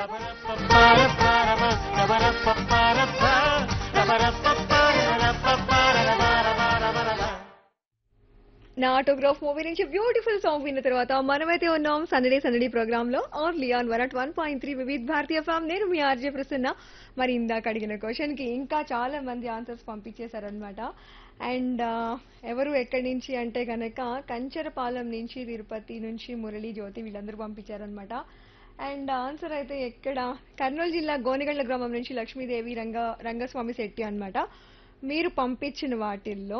నా Autograph movie నుంచి beautiful song విన్న తర్వాత మనమైతే ఉన్నాం సందడే సందడి ప్రోగ్రామ్ లో ఆర్ లియాన్ one at one point three Vividh Bharatiya FM నేను మీ ఆర్జే ప్రసన్న మరి ఇందాక అడిగిన క్వశ్చన్ కి ఇంకా చాలా మంది ఆన్సర్స్ పంపించేశారనమాట అండ్ ఎవరు ఎక్కడి నుంచి అంటే గనక కంచరపాలెం నుంచి తిరుపతి నుంచి మురళి జ్యోతి వీళ్ళందరూ పంపించారనమాట అండ్ ఆన్సర్ అయితే ఎక్కడ కర్నూలు జిల్లా గోనెగండ్ల గ్రామం నుంచి లక్ష్మీదేవి రంగ రంగస్వామి శెట్టి అన్నమాట మీరు పంపించిన వాటిల్లో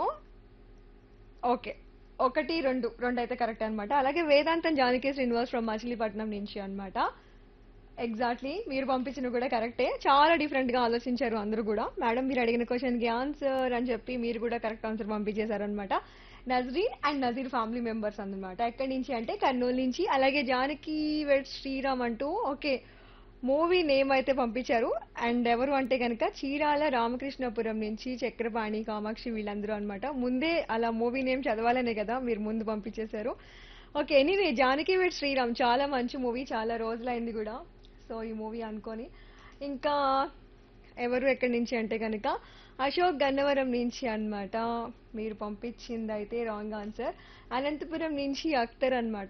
ఓకే ఒకటి రెండు రెండు అయితే కరెక్ట్ అన్నమాట అలాగే వేదాంతం జానకి శ్రీనివాస్ ఫ్రమ్ మచిలీపట్నం నుంచి అన్నమాట ఎగ్జాక్ట్లీ మీరు పంపించిన కూడా కరెక్టే చాలా డిఫరెంట్ గా ఆలోచించారు అందరూ కూడా మేడం మీరు అడిగిన క్వశ్చన్ కి ఆన్సర్ అని చెప్పి మీరు కూడా కరెక్ట్ ఆన్సర్ పంపించేశారనమాట Nazreen and Nazeer family members అన్నమాట ఎక్కడి నుంచి అంటే కర్నూలు నుంచి అలాగే జానకి వెడ్ శ్రీరామ్ అంటూ ఓకే మూవీ నేమ్ అయితే పంపించారు అండ్ ఎవరు అంటే కనుక చీరాల రామకృష్ణపురం నుంచి చక్రపాణి కామాక్షి వీళ్ళందరూ అన్నమాట ముందే అలా మూవీ నేమ్ చదవాలనే కదా మీరు ముందు పంపించేశారు ఓకే ఎనీవే జానకి వెడ్ శ్రీరామ్ చాలా మంచి మూవీ చాలా రోజులైంది కూడా సో ఈ మూవీ అనుకొని ఇంకా ఎవరు ఎక్కడి నుంచి అంటే కనుక అశోక్ గన్నవరం నుంచి అన్నమాట మీరు పంపించింది అయితే రాంగ్ ఆన్సర్ అనంతపురం నుంచి అఖ్తర్ అన్నమాట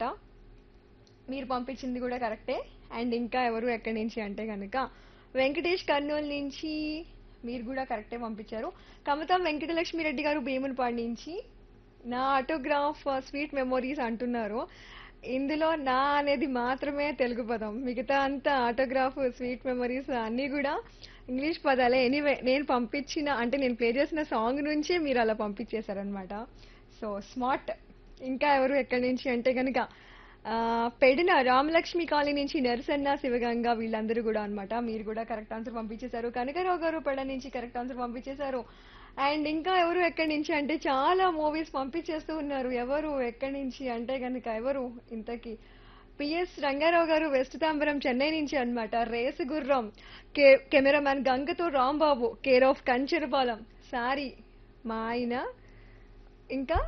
మీరు పంపించింది కూడా కరెక్టే అండ్ ఇంకా ఎవరు ఎక్కడి నుంచి అంటే కనుక వెంకటేష్ కర్నూలు నుంచి మీరు కూడా కరెక్టే పంపించారు కమతం వెంకటలక్ష్మి రెడ్డి గారు భీమునిపాడు నుంచి నా ఆటోగ్రాఫ్ స్వీట్ మెమొరీస్ అంటున్నారు ఇందులో నా అనేది మాత్రమే తెలుగు పదం మిగతా అంతా ఆటోగ్రాఫ్ స్వీట్ మెమొరీస్ అన్నీ కూడా ఇంగ్లీష్ పదాలే ఎనీవే నేను పంపించిన అంటే నేను ప్లే చేసిన సాంగ్ నుంచే మీరు అలా పంపించేశారనమాట సో స్మార్ట్ ఇంకా ఎవరు ఎక్కడి నుంచి అంటే కనుక ఆ, పెడిన రామలక్ష్మి కాలనీ నుంచి నరసన్న శివగంగ వీళ్ళందరూ కూడా అన్నమాట మీరు కూడా కరెక్ట్ ఆన్సర్ పంపించేశారు కనకరావు గారు పెడ నుంచి కరెక్ట్ ఆన్సర్ పంపించేశారు అండ్ ఇంకా ఎవరు ఎక్కడి నుంచి అంటే చాలా మూవీస్ పంపించేస్తూ ఉన్నారు ఎవరు ఎక్కడి నుంచి అంటే కనుక ఎవరు ఇంతకీ పిఎస్ రంగారావు గారు వెస్ట్ తాంబరం చెన్నై నుంచి అన్నమాట రేసు గుర్రం కే కెమెరామ్యాన్ గంగతో Rambabu care of Kancharapalem sorry మా ఆయన ఇంకా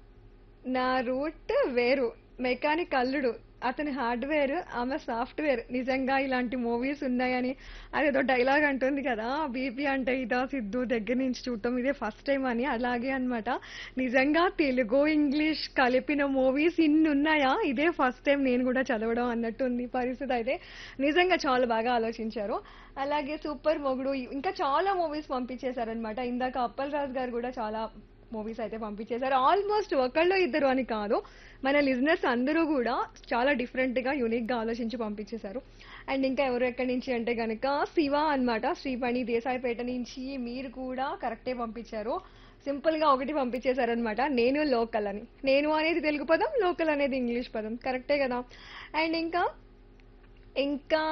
నా రూట్ వేరు మెకానిక్ అల్లుడు అతని హార్డ్వేర్ ఆమె సాఫ్ట్వేర్ నిజంగా ఇలాంటి మూవీస్ ఉన్నాయని అదేదో డైలాగ్ అంటుంది కదా బీపీ అంటే ఇదా సిద్ధు దగ్గర నుంచి చూడటం ఇదే ఫస్ట్ టైం అని అలాగే అన్నమాట నిజంగా తెలుగు ఇంగ్లీష్ కలిపిన మూవీస్ ఇన్ని ఉన్నాయా ఇదే ఫస్ట్ టైం నేను కూడా చదవడం అన్నట్టు ఉంది పరిస్థితి అయితే నిజంగా చాలా బాగా ఆలోచించారు అలాగే సూపర్ మొగుడు ఇంకా చాలా మూవీస్ పంపించేశారనమాట ఇందాక అప్పల్ రాజు గారు కూడా చాలా మూవీస్ అయితే పంపించేశారు ఆల్మోస్ట్ ఒకళ్ళు ఇద్దరు అని కాదు మన లిజనర్స్ అందరూ కూడా చాలా డిఫరెంట్ గా యూనిక్ గా ఆలోచించి పంపించేశారు అండ్ ఇంకా ఎవరు ఎక్కడి నుంచి అంటే గనక శివ అన్నమాట శ్రీపణి దేశాయిపేట నుంచి మీరు కూడా కరెక్టే పంపించారు సింపుల్ గా ఒకటి పంపించేశారనమాట నేను లోకల్ అని నేను అనేది తెలుగు పదం లోకల్ అనేది ఇంగ్లీష్ పదం కరెక్టే కదా అండ్ ఇంకా ఇంకా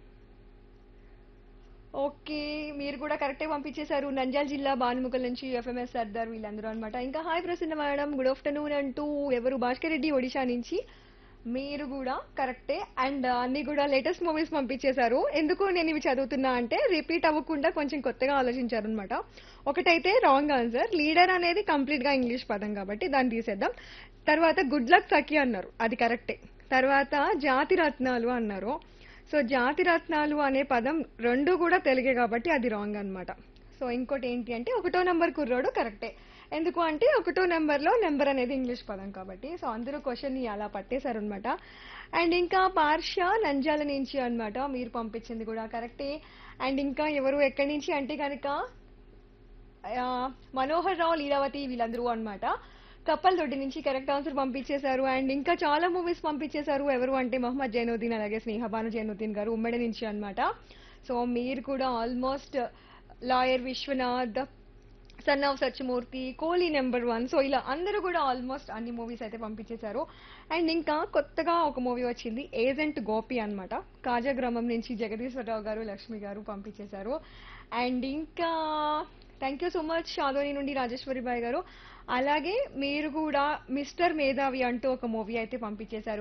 ఓకే మీరు కూడా కరెక్టే పంపించేశారు నంద్యాల జిల్లా భానుముఖల్ నుంచి ఎఫ్ఎంఎస్ సర్దార్ వీళ్ళందరూ అనమాట ఇంకా hi Prasanna madam good afternoon అంటూ ఎవరు భాస్కర్ రెడ్డి ఒడిశా నుంచి మీరు కూడా కరెక్టే అండ్ అన్ని కూడా లేటెస్ట్ మూవీస్ పంపించేశారు ఎందుకు నేను ఇవి చదువుతున్నా అంటే రిపీట్ అవ్వకుండా కొంచెం కొత్తగా ఆలోచించారు అనమాట ఒకటైతే రాంగ్ ఆన్సర్ లీడర్ అనేది కంప్లీట్ గా ఇంగ్లీష్ పదం కాబట్టి దాన్ని తీసేద్దాం తర్వాత గుడ్ లక్ సఖి అన్నారు అది కరెక్టే తర్వాత జాతి రత్నాలు అన్నారు సో జాతి రత్నాలు అనే పదం రెండు కూడా తెలుగే కాబట్టి అది రాంగ్ అన్నమాట సో ఇంకోటి ఏంటి అంటే ఒకటో నెంబర్ కుర్రోడు కరెక్టే ఎందుకు అంటే ఒకటో నెంబర్లో నెంబర్ అనేది ఇంగ్లీష్ పదం కాబట్టి సో అందరూ క్వశ్చన్ అలా పట్టేశారనమాట అండ్ ఇంకా పార్ష నంజాల నుంచి అన్నమాట మీరు పంపించింది కూడా కరెక్టే అండ్ ఇంకా ఎవరు ఎక్కడి నుంచి అంటే కనుక ఆ, మనోహర్ రావు లీలావతి వీళ్ళందరూ అన్నమాట కప్పల్ దొడ్డి నుంచి కరెక్ట్ ఆన్సర్ పంపించేశారు అండ్ ఇంకా చాలా మూవీస్ పంపించేశారు ఎవరు అంటే మహమ్మద్ జైనుద్దీన్ అలాగే స్నేహబాను జైనుద్దీన్ గారు ఉమ్మడి నుంచి అన్నమాట సో మీరు కూడా almost lawyer Viswanath son of Satyamurthy Kohli number one so ఇలా అందరూ కూడా ఆల్మోస్ట్ అన్ని మూవీస్ అయితే పంపించేశారు అండ్ ఇంకా కొత్తగా ఒక మూవీ వచ్చింది ఏజెంట్ గోపి అన్నమాట కాజా గ్రామం నుంచి జగదీశ్వరరావు గారు లక్ష్మి గారు పంపించేశారు అండ్ ఇంకా thank you so much Shadoni నుండి రాజేశ్వరి బాయ్ గారు అలాగే మీరు కూడా మిస్టర్ మేధావి అంటూ ఒక మూవీ అయితే పంపించేశారు